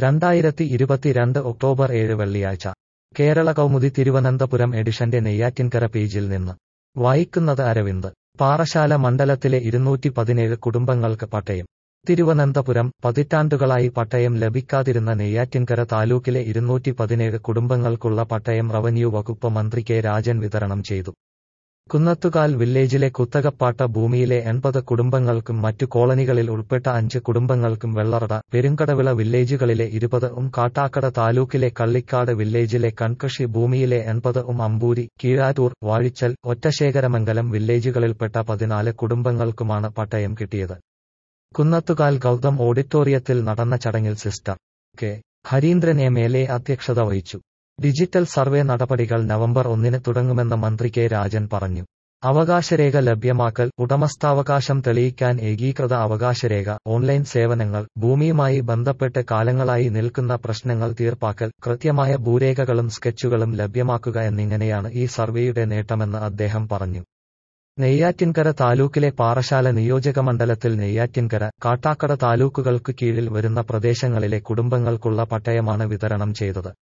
രണ്ടായിരത്തി ഇരുപത്തിരണ്ട് ഒക്ടോബർ ഏഴ് വെള്ളിയാഴ്ച കേരള കൗമുദി തിരുവനന്തപുരം എഡിഷന്റെ നെയ്യാറ്റിൻകര പേജിൽ നിന്ന് വായിക്കുന്നത് അരവിന്ദ് പാറശാല മണ്ഡലത്തിലെ ഇരുന്നൂറ്റി പതിനേഴ് കുടുംബങ്ങൾക്ക് പട്ടയം തിരുവനന്തപുരം പതിറ്റാണ്ടുകളായി പട്ടയം ലഭിക്കാതിരുന്ന നെയ്യാറ്റിൻകര താലൂക്കിലെ ഇരുന്നൂറ്റി പതിനേഴ് കുടുംബങ്ങൾക്കുള്ള പട്ടയം റവന്യൂ വകുപ്പ് മന്ത്രി കെ രാജൻ വിതരണം ചെയ്തു കുന്നത്തുകാൽ വില്ലേജിലെ കുത്തകപ്പാട്ട ഭൂമിയിലെ എൺപത് കുടുംബങ്ങൾക്കും മറ്റു കോളനികളിൽ ഉൾപ്പെട്ട അഞ്ച് കുടുംബങ്ങൾക്കും വെള്ളറട പെരുങ്കടവിള വില്ലേജുകളിലെ ഇരുപത് ഉം കാട്ടാക്കട താലൂക്കിലെ കള്ളിക്കാട് വില്ലേജിലെ കൺകൃഷി ഭൂമിയിലെ എൺപത് ഉം അമ്പൂരി കീഴാറ്റൂർ വാഴിച്ചൽ ഒറ്റശേഖരമംഗലം വില്ലേജുകളിൽപ്പെട്ട പതിനാല് കുടുംബങ്ങൾക്കുമാണ് പട്ടയം കിട്ടിയത് കുന്നത്തുകാൽ ഗൗതം ഓഡിറ്റോറിയത്തിൽ നടന്ന ചടങ്ങിൽ sister K Harindran M L A അധ്യക്ഷത വഹിച്ചു ഡിജിറ്റൽ സർവേ നടപടികൾ നവംബർ ഒന്നിന് തുടങ്ങുമെന്ന് മന്ത്രി കെ രാജൻ പറഞ്ഞു അവകാശരേഖ ലഭ്യമാക്കൽ ഉടമസ്ഥാവകാശം തെളിയിക്കാൻ ഏകീകൃത അവകാശരേഖ ഓൺലൈൻ സേവനങ്ങൾ ഭൂമിയുമായി ബന്ധപ്പെട്ട് കാലങ്ങളായി നിൽക്കുന്ന പ്രശ്നങ്ങൾ തീർപ്പാക്കൽ കൃത്യമായ ഭൂരേഖകളും സ്കെച്ചുകളും ലഭ്യമാക്കുക എന്നിങ്ങനെയാണ് ഈ സർവേയുടെ നേട്ടമെന്ന് അദ്ദേഹം പറഞ്ഞു നെയ്യാറ്റിൻകര താലൂക്കിലെ പാറശാല നിയോജകമണ്ഡലത്തിൽ നെയ്യാറ്റിൻകര കാട്ടാക്കട താലൂക്കുകൾക്ക് കീഴിൽ വരുന്ന പ്രദേശങ്ങളിലെ കുടുംബങ്ങൾക്കുള്ള പട്ടയമാണ് വിതരണം ചെയ്തത്